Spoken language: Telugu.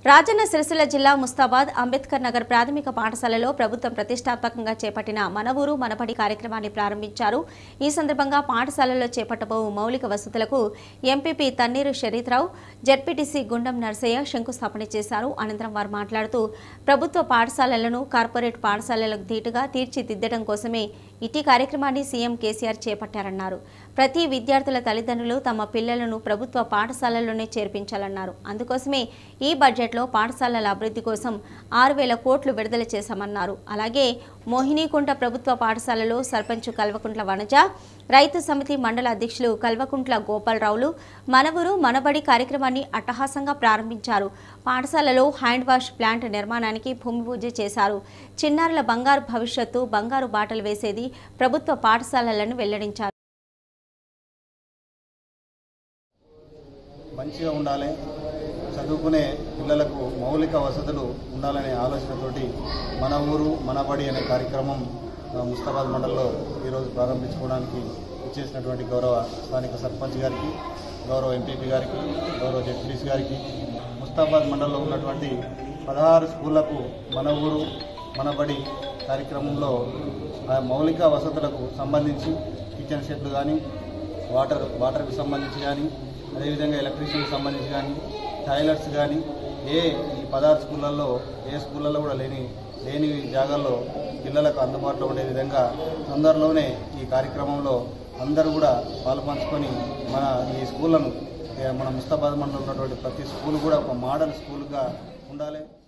రాజన్న సిరిసిల్ల జిల్లా ముస్తాబాద్ అంబేద్కర్ నగర్ ప్రాథమిక పాఠశాలలో ప్రభుత్వం ప్రతిష్టాత్మకంగా చేపట్టిన మన ఊరు మనబడి కార్యక్రమాన్ని ప్రారంభించారు ఈ సందర్భంగా పాఠశాలలో చేపట్టబో మౌలిక వసతులకు ఎంపీపీ తన్నీరు శరీత్రావు జడ్పీటీసీ గుండం నర్సయ్య శంకుస్థాపన చేశారు అనంతరం వారు మాట్లాడుతూ ప్రభుత్వ పాఠశాలలను కార్పొరేట్ పాఠశాలలకు ధీటుగా తీర్చిదిద్దడం కోసమే ఇటీ కార్యక్రమాన్ని సీఎం కేసీఆర్ చేపట్టారన్నారు ప్రతి విద్యార్థుల తల్లిదండ్రులు తమ పిల్లలను ప్రభుత్వ పాఠశాలల్లోనే చేర్పించాలన్నారు అందుకోసమే ఈ బడ్జెట్లో పాఠశాలల అభివృద్ధి కోసం ఆరు వేల కోట్లు విడుదల చేశామన్నారు అలాగే మోహినీకుంట ప్రభుత్వ పాఠశాలలో సర్పంచ్ కల్వకుంట్ల వనజ రైతు సమితి మండల అధ్యక్షులు కల్వకుంట్ల గోపాలరావులు మనవరు మనబడి కార్యక్రమాన్ని అట్టహాసంగా ప్రారంభించారు పాఠశాలలో హ్యాండ్ వాష్ ప్లాంట్ నిర్మాణానికి భూమి పూజ చేశారు చిన్నారుల బంగారు భవిష్యత్తు బంగారు బాటలు వేసేది ప్రభుత్వ పాఠశాలలను వెల్లడించారు మంచిగా ఉండాలి చదువుకునే పిల్లలకు మౌలిక వసతులు ఉండాలనే ఆలోచనతోటి మన ఊరు మన బడి అనే కార్యక్రమం ఆ, ముస్తాబాద్ మండలంలో ఈరోజు ప్రారంభించుకోవడానికి ఇచ్చేసినటువంటి గౌరవ స్థానిక సర్పంచ్ గారికి గౌరవ ఎంపీపీ గారికి గౌరవ జడ్పీటీసీ గారికి ముస్తాబాద్ మండలంలో ఉన్నటువంటి పదహారు స్కూళ్లకు మన ఊరు మన బడి కార్యక్రమంలో ఆ మౌలిక వసతులకు సంబంధించి కిచెన్ షెడ్లు కానీ వాటర్ వాటర్కి సంబంధించి కానీ అదేవిధంగా ఎలక్ట్రీషియన్కి సంబంధించి కానీ టాయిలెట్స్ కానీ ఏ ఈ పదహారు స్కూళ్ళల్లో ఏ స్కూళ్ళల్లో కూడా లేని లేని జాగాల్లో పిల్లలకు అందుబాటులో ఉండే విధంగా తొందరలోనే ఈ కార్యక్రమంలో అందరూ కూడా పాల్పంచుకొని మన ఈ స్కూళ్ళను ఏ, మన ముస్తాబాద్ మండలంలో ఉన్నటువంటి ప్రతి స్కూల్ కూడా ఒక మోడల్ స్కూల్గా ఉండాలి